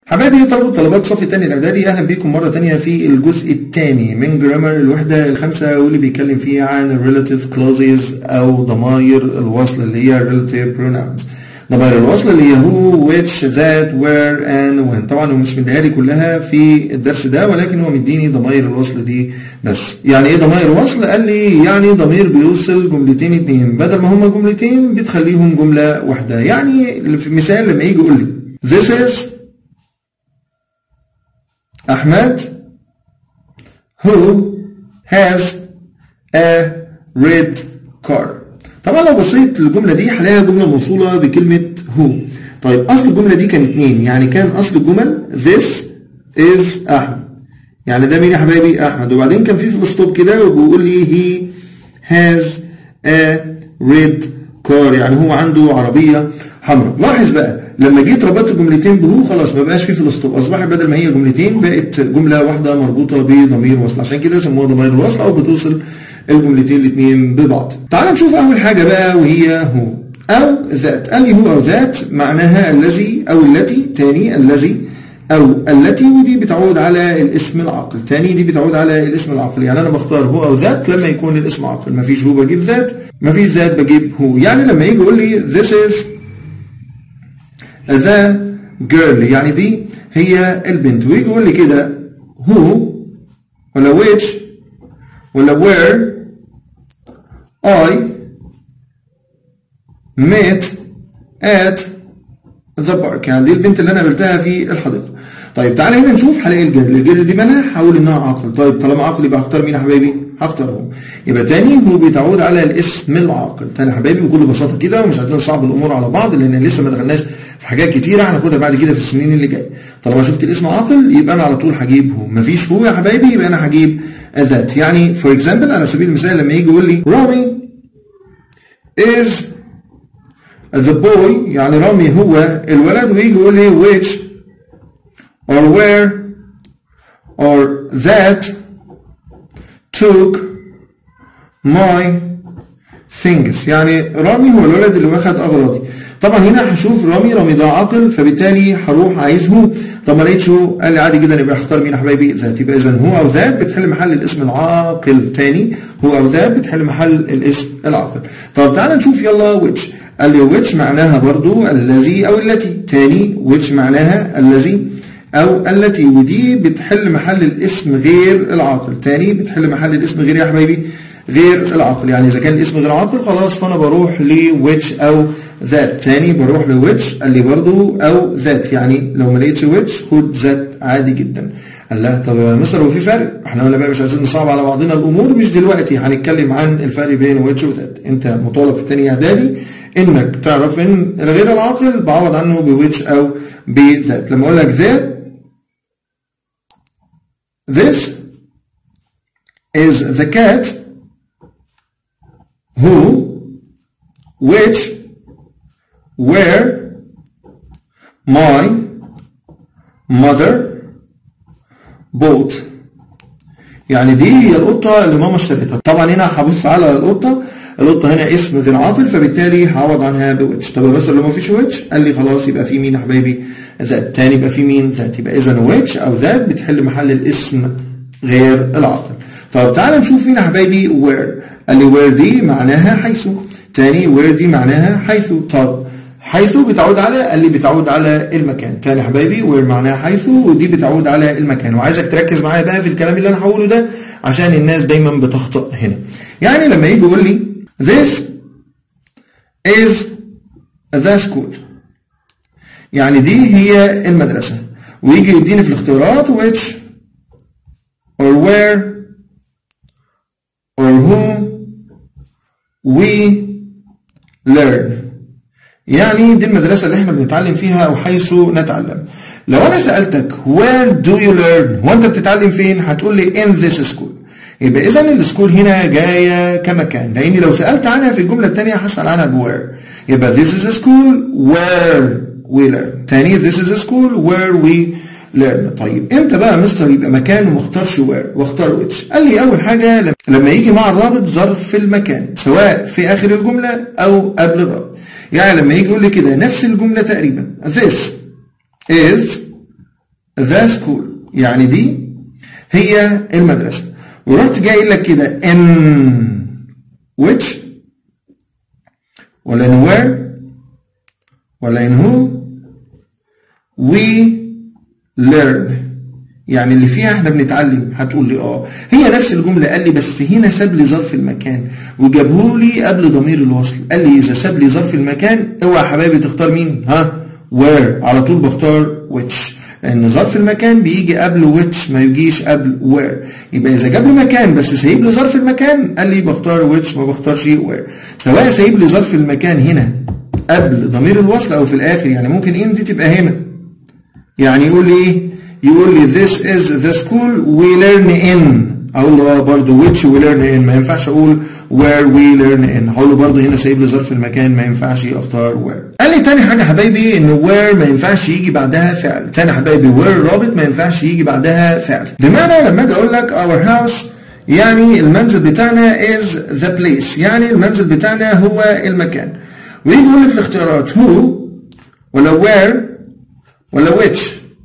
حبايبي طلبة طلبات صف التاني الإعدادي أهلا بيكم مرة تانية في الجزء الثاني من جرامر الوحدة الخامسة واللي بيتكلم فيه عن relative clauses أو ضمائر الوصل اللي هي relative pronouns ضمائر الوصل اللي هي who, which, that, where, and when طبعا هو مش مديها لي كلها في الدرس ده ولكن هو مديني ضمائر الوصل دي بس يعني ايه ضمائر وصل؟ قال لي يعني ضمير بيوصل جملتين اتنين بدل ما هما جملتين بتخليهم جملة واحدة يعني في مثال لما يجي يقول لي this is أحمد who has a red car طبعا لو بصيت للجملة دي هلاقيها جملة موصولة بكلمة who طيب أصل الجملة دي كان اتنين يعني كان أصل الجمل this is أحمد يعني ده مين يا حبايبي أحمد وبعدين كان في فول ستوب كده وبيقول لي he has a red car يعني هو عنده عربية حمراء لاحظ بقى لما جيت ربطت الجملتين بهو خلاص ما بقاش في فول ستوب اصبحت بدل ما هي جملتين بقت جمله واحده مربوطه بضمير وصل عشان كده سموها ضمير الوصل او بتوصل الجملتين الاثنين ببعض تعال نشوف اول حاجه بقى وهي هو او ذات قال لي هو او ذات معناها الذي او التي تاني الذي او التي ودي بتعود على الاسم العاقل تاني دي بتعود على الاسم العاقل يعني انا بختار هو او ذات لما يكون الاسم عاقل ما فيش هو بجيب ذات ما فيش ذات بجيب هو يعني لما يجي يقول لي this is the girl يعني دي هي البنت ويجي يقول لي كده who ولا which ولا where I met at the park يعني دي البنت اللي انا قابلتها في الحديقه طيب تعالى هنا نشوف هلاقي الجيرل الجيرل دي مالها هقول انها عاقل طيب طالما عاقل يبقى هختار مين يا حبايبي هختار هو يبقى تاني هو بيتعود على الاسم العاقل تاني يا حبايبي بكل بساطه كده ومش عايزين نصعب الامور على بعض لان لسه ما دخلناش في حاجات كتيره هناخدها بعد كده في السنين اللي جايه طالما شفت الاسم عاقل يبقى انا على طول هجيب هو مفيش هو يا حبايبي يبقى انا هجيب ذات يعني فور اكزامبل على سبيل المثال لما يجي يقول لي رامي is the boy يعني رامي هو الولد ويجي يقول لي which or where or that took my things يعني رامي هو الولد اللي واخد اغراضي طبعا هنا هشوف رامي رامي ده عاقل فبالتالي هروح عايز هو طب ما لقيتش هو قال لي عادي جدا يبقى اختار مين يا حبايبي ذات يبقى اذا هو او ذات بتحل محل الاسم العاقل تاني هو او ذات بتحل محل الاسم العاقل طب تعالى نشوف يلا which قال لي which معناها برضو الذي او التي تاني which معناها الذي او التي ودي بتحل محل الاسم غير العاقل تاني بتحل محل الاسم غير يا حبايبي غير العاقل يعني اذا كان الاسم غير عاقل خلاص فانا بروح ل which او ذات تاني بروح ل which قال لي برضو او ذات يعني لو ما لقيتش which خد ذات عادي جدا قال لا طب يا مستر هو في فرق احنا قلنا بقى مش عايزين نصعب على بعضنا الامور مش دلوقتي هنتكلم عن الفرق بين which وذات انت مطالب في تاني اعدادي انك تعرف ان الغير العاقل بعوض عنه ب which او بذات لما اقول لك ذات This is the cat who, which, where my mother bought يعني دي هي القطة اللي ماما اشتريتها طبعا هنا هبص على القطة القطة هنا اسم غير عاقل فبالتالي هعوض عنها بويتش طب بس لو ما فيش ويتش قال لي خلاص يبقى في مين يا حبايبي ذات تاني يبقى في مين ذات يبقى اذا ويتش او ذات بتحل محل الاسم غير العاقل طب تعالى نشوف هنا يا حبايبي وير قال لي وير دي معناها حيث تاني وير دي معناها حيث طب حيث بتعود على قال لي بتعود على المكان تاني يا حبايبي وير معناها حيث ودي بتعود على المكان وعايزك تركز معايا بقى في الكلام اللي انا هقوله ده عشان الناس دايما بتخطئ هنا يعني لما يجي يقول لي this is the school يعني دي هي المدرسة ويجي يديني في الاختيارات which or where or who we learn يعني دي المدرسة اللي احنا بنتعلم فيها أو حيث نتعلم لو أنا سألتك where do you learn وأنت بتتعلم فين هتقول لي in this school يبقى إذا السكول هنا جاية كمكان لأني لو سألت عنها في الجملة الثانية هسأل عنها بوير يبقى this is a school where we learn تاني this is a school where we learn طيب امتى بقى مستر يبقى مكان وما اختارش where واختار which قال لي اول حاجه لما يجي مع الرابط ظرف في المكان سواء في اخر الجمله او قبل الرابط يعني لما يجي يقول لي كده نفس الجمله تقريبا this is the school يعني دي هي المدرسة ورحت جاي قايل لك كده in which ولا in where ولا in who we learn يعني اللي فيها احنا بنتعلم هتقول لي اه هي نفس الجمله قال لي بس هنا ساب لي ظرف المكان وجابه لي قبل ضمير الوصل قال لي اذا ساب لي ظرف المكان اوعى يا حبايبي تختار مين ها where على طول بختار which لان ظرف المكان بيجي قبل which ما يجيش قبل where يبقى اذا جاب لي مكان بس سايب لي ظرف المكان قال لي بختار which ما بختارش where سواء سايب لي ظرف المكان هنا قبل ضمير الوصل او في الاخر يعني ممكن ان دي تبقى هنا يعني يقول لي ايه يقول لي this is the school we learn in اقول له اه برضه which we learn in ما ينفعش اقول where we learn in هقول له برضه هنا سايب لي ظرف المكان ما ينفعش اختار where قال لي تاني حاجه حبايبي ان where ما ينفعش يجي بعدها فعل تاني حبايبي where رابط ما ينفعش يجي بعدها فعل بمعنى لما اجي اقول لك our house يعني المنزل بتاعنا is the place يعني المنزل بتاعنا هو المكان ويجي يقول لي في الاختيارات who ولا where ولا which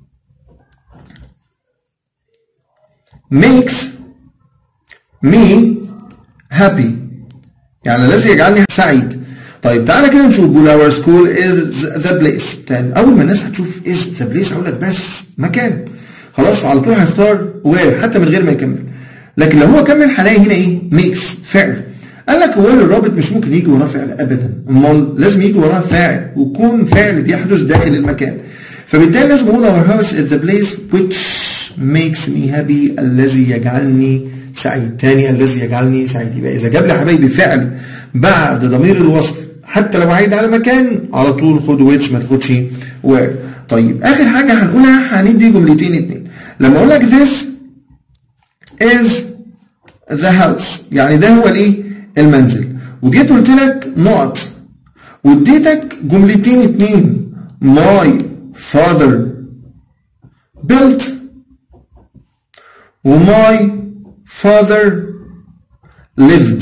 makes me happy يعني الذي يجعلني سعيد طيب تعالى كده نشوف بقول our school is the place تاني اول ما الناس هتشوف is the place هقول لك بس مكان خلاص على طول هيختار where حتى من غير ما يكمل لكن لو هو كمل هلاقي هنا ايه makes فعل قال لك هو الرابط مش ممكن يجي وراه فعل ابدا امال لازم يجي وراه فاعل ويكون فعل بيحدث داخل المكان فبالتالي لازم اقول our house is the place which makes me happy الذي يجعلني سعيد تاني الذي يجعلني سعيد يبقى اذا جاب لي حبايبي فعل بعد ضمير الوصل حتى لو عايد على مكان على طول خد which ما تاخدش where طيب اخر حاجه هنقولها هندي جملتين اتنين لما اقول لك this is the house يعني ده هو الايه المنزل وجيت قلت لك نقط واديتك جملتين اتنين my father built وماي father lived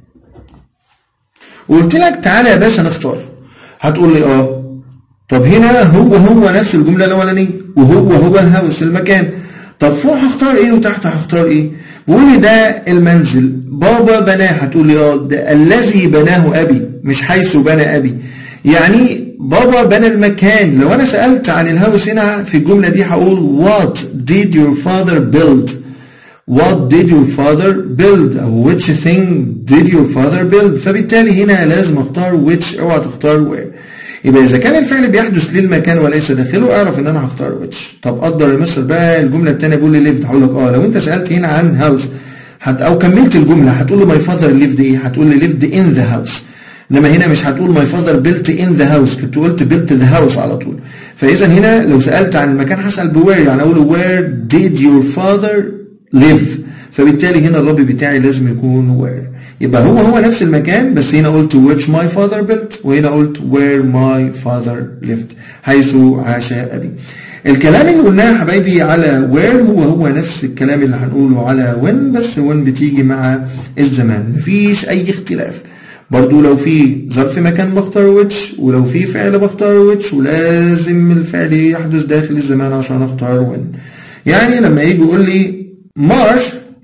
وقلت لك تعالى يا باشا نختار هتقول لي اه طب هنا هو هو نفس الجمله الاولانيه وهو هو الهاوس المكان طب فوق هختار ايه وتحت هختار ايه بيقول لي ده المنزل بابا بناه هتقول لي اه ده الذي بناه ابي مش حيث بنى ابي يعني بابا بنى المكان لو انا سالت عن الهاوس هنا في الجمله دي هقول what did your father build what did your father build او which thing did your father build فبالتالي هنا لازم اختار which اوعى تختار where يبقى اذا كان الفعل بيحدث للمكان وليس داخله اعرف ان انا هختار which طب قدر يا مستر بقى الجمله الثانيه بيقول لي lived هقول لك اه لو انت سالت هنا عن هاوس هت او كملت الجمله هتقول لي my father lived ايه هتقول لي lived in the house انما هنا مش هتقول my father built in the house كنت قلت built the house على طول فاذا هنا لو سالت عن المكان هسال بوير يعني اقول where did your father live فبالتالي هنا الرب بتاعي لازم يكون where يبقى هو هو نفس المكان بس هنا قلت which my father built وهنا قلت where my father lived حيث عاش أبي الكلام اللي قلناه يا حبايبي على where هو هو نفس الكلام اللي هنقوله على when بس when بتيجي مع الزمان مفيش أي اختلاف برضو لو في ظرف مكان بختار which ولو في فعل بختار which ولازم الفعل يحدث داخل الزمان عشان اختار when يعني لما يجي يقول لي March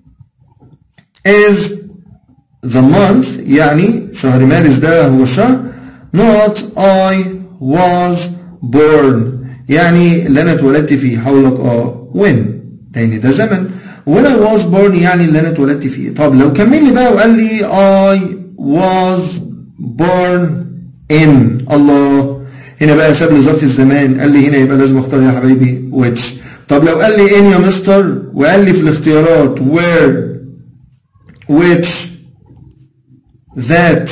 is the month يعني شهر مارس ده هو الشهر not I was born يعني اللي انا اتولدت فيه هقول لك اه when لان ده زمن when I was born يعني اللي انا اتولدت فيه طب لو كمل لي بقى وقال لي I was born in الله هنا بقى ساب لي ظرف الزمان قال لي هنا يبقى لازم اختار يا حبايبي which طب لو قال لي in يا مستر وقال لي في الاختيارات where which that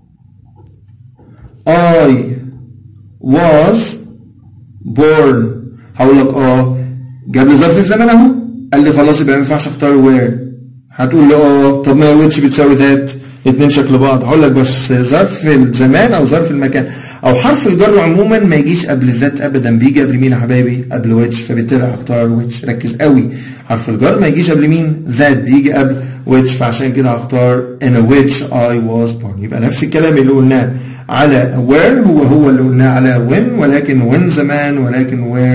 I was born هقول لك اه جاب لي ظرف الزمن اهو قال لي خلاص يبقى ما ينفعش اختار where هتقول لي اه طب ما which بتساوي that اتنين شكل بعض هقول لك بس ظرف الزمان او ظرف المكان او حرف الجر عموما ما يجيش قبل ذات ابدا بيجي قبل مين يا حبايبي قبل ويتش فبالتالي هختار ويتش ركز قوي حرف الجر ما يجيش قبل مين ذات بيجي قبل which فعشان كده هختار in which I was born يبقى نفس الكلام اللي قلناه على where هو هو اللي قلناه على when ولكن when زمان ولكن where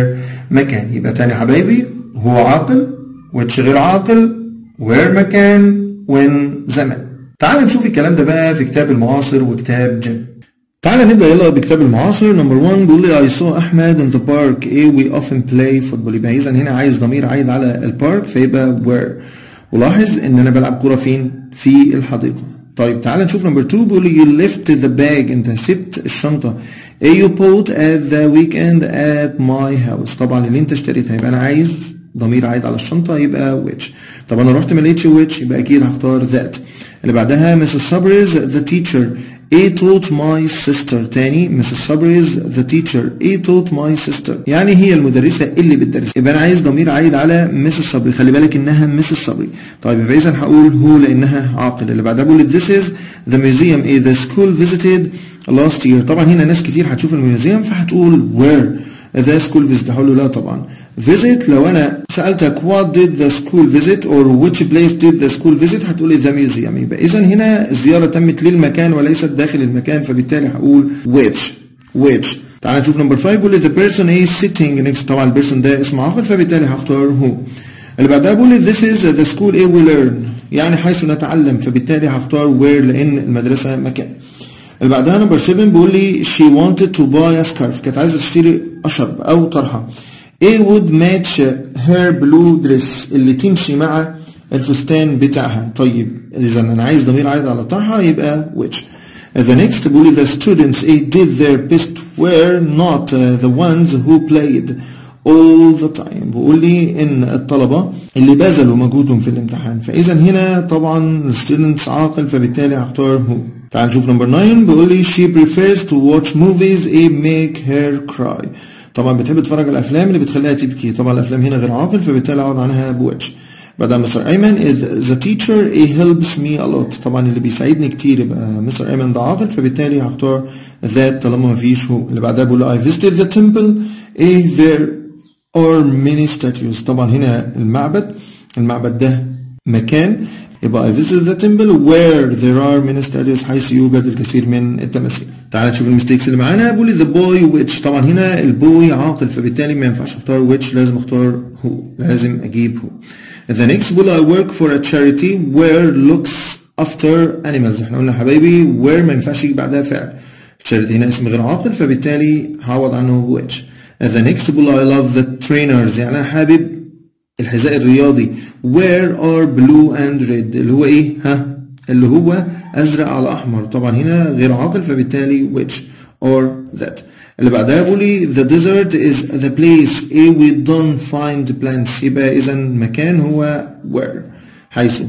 مكان يبقى تاني حبايبي هو عاقل which غير عاقل where مكان when زمان تعال نشوف الكلام ده بقى في كتاب المعاصر وكتاب جيم تعال نبدأ يلا بكتاب المعاصر نمبر 1 بيقول لي I saw أحمد in the park A we often play football يبقى إذا هنا عايز ضمير عايد على البارك فيبقى where ولاحظ إن أنا بلعب كورة فين؟ في الحديقة طيب تعال نشوف نمبر 2 بيقول لي you left the bag أنت سبت الشنطة A you bought at the weekend at my house طبعا اللي أنت اشتريتها يبقى أنا عايز ضمير عايد على الشنطة يبقى which طب أنا رحت ما لقيتش which يبقى أكيد هختار that اللي بعدها Mrs. Sabres the teacher A taught my sister تاني Mrs. Sabres the teacher A taught my sister يعني هي المدرسة اللي بتدرس يبقى أنا عايز ضمير عايد على Mrs. صبري خلي بالك إنها Mrs. صبري طيب فإذا هقول هو لأنها عاقل اللي بعدها بقول this is the museum A the school visited last year طبعا هنا ناس كتير هتشوف الميوزيوم فهتقول where the school visit هقول له لا طبعا visit لو انا سالتك what did the school visit or which place did the school visit هتقول لي the museum يبقى اذا هنا الزياره تمت للمكان وليست داخل المكان فبالتالي هقول which which تعال نشوف نمبر 5 بيقول لي the person is sitting next طبعا البيرسون ده اسم عاقل فبالتالي هختار who اللي بعدها بيقول لي this is the school A we learn يعني حيث نتعلم فبالتالي هختار where لان المدرسه مكان اللي بعدها نمبر 7 بيقول لي she wanted to buy a scarf كانت عايزه تشتري اشرب او طرحه A would match her blue dress اللي تمشي مع الفستان بتاعها طيب اذا انا عايز ضمير عايد على طرحه يبقى which The next بيقول لي the students A did their best were not the ones who played all the time بيقول لي ان الطلبه اللي بذلوا مجهودهم في الامتحان فاذا هنا طبعا students عاقل فبالتالي هختار who تعال نشوف نمبر 9 بيقول لي she prefers to watch movies a make her cry طبعا بتحب تتفرج على الافلام اللي بتخليها تبكي طبعا الافلام هنا غير عاقل فبالتالي اقعد عنها بواتش بعدها مستر ايمن is the teacher he helps me a lot طبعا اللي بيساعدني كتير يبقى مستر ايمن ده عاقل فبالتالي هختار that طالما مفيش هو اللي بعدها بقول I visited the temple a there are many statues طبعا هنا المعبد المعبد ده مكان يبقى I visited the temple where there are many statues حيث يوجد الكثير من التماثيل تعال نشوف المستيكس اللي معانا بيقول لي the boy which طبعا هنا البوي عاقل فبالتالي ما ينفعش اختار which لازم اختار who لازم اجيب who the next بيقول I work for a charity where looks after animals احنا قلنا حبايبي where ما ينفعش يجي بعدها فعل charity هنا اسم غير عاقل فبالتالي هعوض عنه which the next بيقول I love the trainers يعني انا حابب الحذاء الرياضي where are blue and red اللي هو ايه ها اللي هو ازرق على احمر طبعا هنا غير عاقل فبالتالي which or that اللي بعدها بيقول لي the desert is the place a we don't find plants يبقى اذا مكان هو where حيث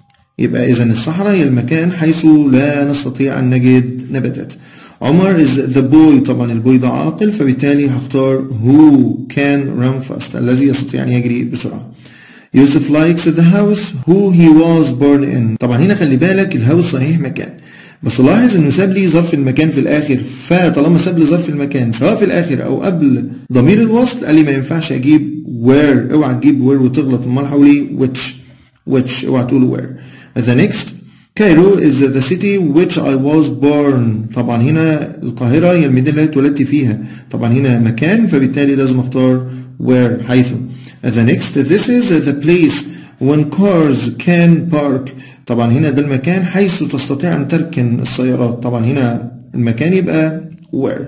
يبقى اذا الصحراء هي المكان حيث لا نستطيع ان نجد نباتات عمر is the boy طبعا البوي ده عاقل فبالتالي هختار who can run fast الذي يستطيع ان يجري بسرعه يوسف likes the house who he was born in طبعا هنا خلي بالك الهاوس صحيح مكان بس لاحظ انه ساب لي ظرف المكان في الاخر فطالما ساب لي ظرف المكان سواء في الاخر او قبل ضمير الوصل قال لي ما ينفعش اجيب where اوعى تجيب where وتغلط امال حولي which which اوعى تقول where the next كايرو is the city which I was born طبعا هنا القاهرة هي المدينة اللي اتولدت فيها طبعا هنا مكان فبالتالي لازم اختار where حيث the next this is the place when cars can park طبعا هنا ده المكان حيث تستطيع أن تركن السيارات طبعا هنا المكان يبقى where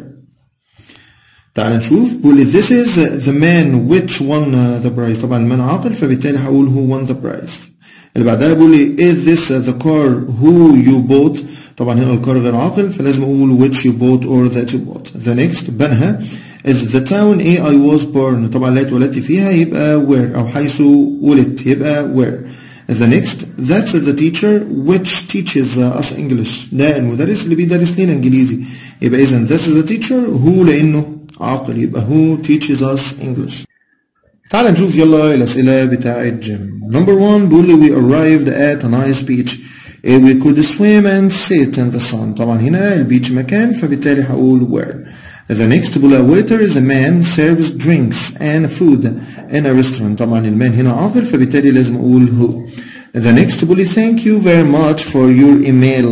تعال نشوف بيقول لي this is the man which won the prize طبعا المان عاقل فبالتالي هقول who won the prize اللي بعدها بيقول لي is this the car who you bought طبعا هنا الكار غير عاقل فلازم اقول which you bought or that you bought the next بنها is the town A I was born طبعا اللي اتولدت فيها يبقى where او حيث ولدت يبقى where the next that's the teacher which teaches us English ده المدرس اللي بيدرس لنا انجليزي يبقى اذا this is the teacher who لانه عاقل يبقى who teaches us English تعال نشوف يلا الأسئلة بتاعة جيم number one بيقول لي we arrived at a nice beach we could swim and sit in the sun طبعا هنا البيتش مكان فبالتالي هقول where the next بيقول a waiter is a man serves drinks and food in a restaurant طبعا المان هنا عاقل فبالتالي لازم أقول who the next بيقول لي thank you very much for your email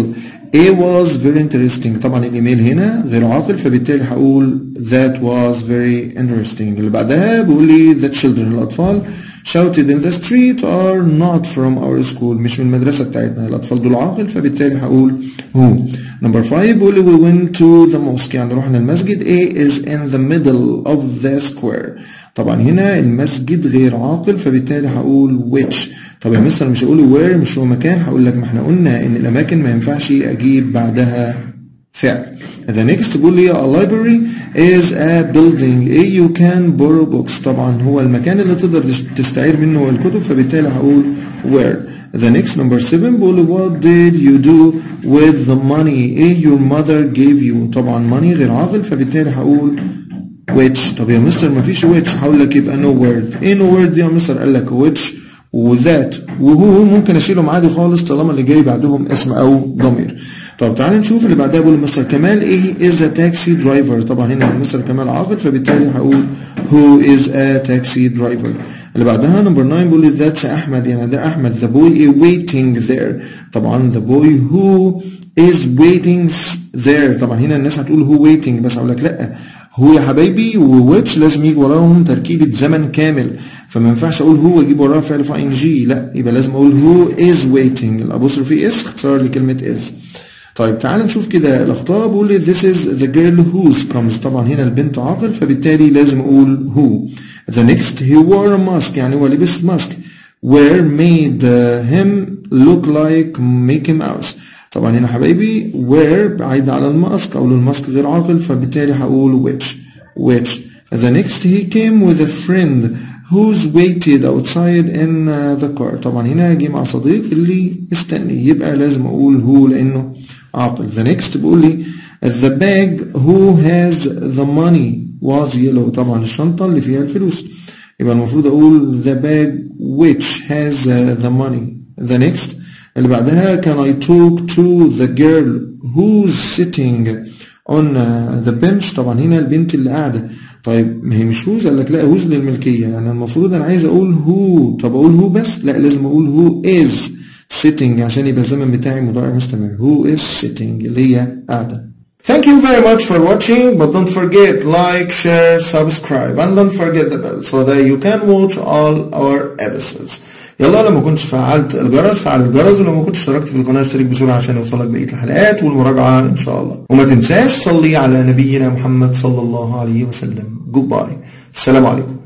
A was very interesting طبعا الايميل هنا غير عاقل فبالتالي هقول that was very interesting اللي بعدها بيقول لي the children الاطفال shouted in the street are not from our school مش من المدرسة بتاعتنا الأطفال دول عاقل فبالتالي هقول who number five بيقول لي we went to the mosque يعني رحنا المسجد A is in the middle of the square طبعا هنا المسجد غير عاقل فبالتالي هقول which طب يا مستر مش هقول where مش هو مكان هقول لك ما احنا قلنا ان الاماكن ما ينفعش اجيب بعدها فعل the next بيقول لي a library is a building you can borrow books طبعا هو المكان اللي تقدر تستعير منه الكتب فبالتالي هقول where the next number 7 بيقول لي what did you do with the money ايه your mother gave you طبعا money غير عاقل فبالتالي هقول which طب يا مستر مفيش which هقول لك يبقى no word ايه no word دي يا مستر قال لك which وذات وهو ممكن اشيلهم عادي خالص طالما اللي جاي بعدهم اسم او ضمير طب تعالى نشوف اللي بعدها بيقول مستر كمال ايه is a taxi driver طبعا هنا مستر كمال عاقل فبالتالي هقول who is a taxi driver اللي بعدها نمبر 9 بيقول لي that's احمد يعني ده احمد the boy is waiting there طبعا the boy who is waiting there طبعا هنا الناس هتقول who waiting بس هقول لك لا هو يا حبايبي وويتش لازم يجي وراهم تركيبة زمن كامل فما ينفعش اقول هو اجيب وراها فعل في ان جي لا يبقى لازم اقول هو از ويتنج الابوستروفي اس اختصار لكلمة از طيب تعال نشوف كده الاخطاء بقول لي this is the girl whose comes طبعا هنا البنت عاقل فبالتالي لازم اقول who the next he wore a mask يعني هو لبس ماسك where made him look like Mickey Mouse طبعا هنا حبايبي where بعيد على الماسك او الماسك غير عاقل فبالتالي هقول which which the next he came with a friend who's waited outside in the car طبعا هنا جه مع صديق اللي مستني يبقى لازم اقول who لانه عاقل the next بيقول لي the bag who has the money was yellow طبعا الشنطة اللي فيها الفلوس يبقى المفروض اقول the bag which has the money the next اللي بعدها can I talk to the girl who's sitting on the bench طبعا هنا البنت اللي قاعدة طيب ما هي مش هوز قال لك لا هوز للملكية يعني المفروض أنا عايز أقول هو طب أقول هو بس لا لازم أقول هو is sitting عشان يبقى الزمن بتاعي مضارع مستمر who is sitting اللي هي قاعدة Thank you very much for watching but don't forget like, share, subscribe and don't forget the bell so that you can watch all our episodes يلا لو ما كنتش فعلت الجرس فعل الجرس ولو ما كنتش اشتركت في القناه اشترك بسرعه عشان يوصلك بقيه الحلقات والمراجعه ان شاء الله وما تنساش صلي على نبينا محمد صلى الله عليه وسلم جود باي السلام عليكم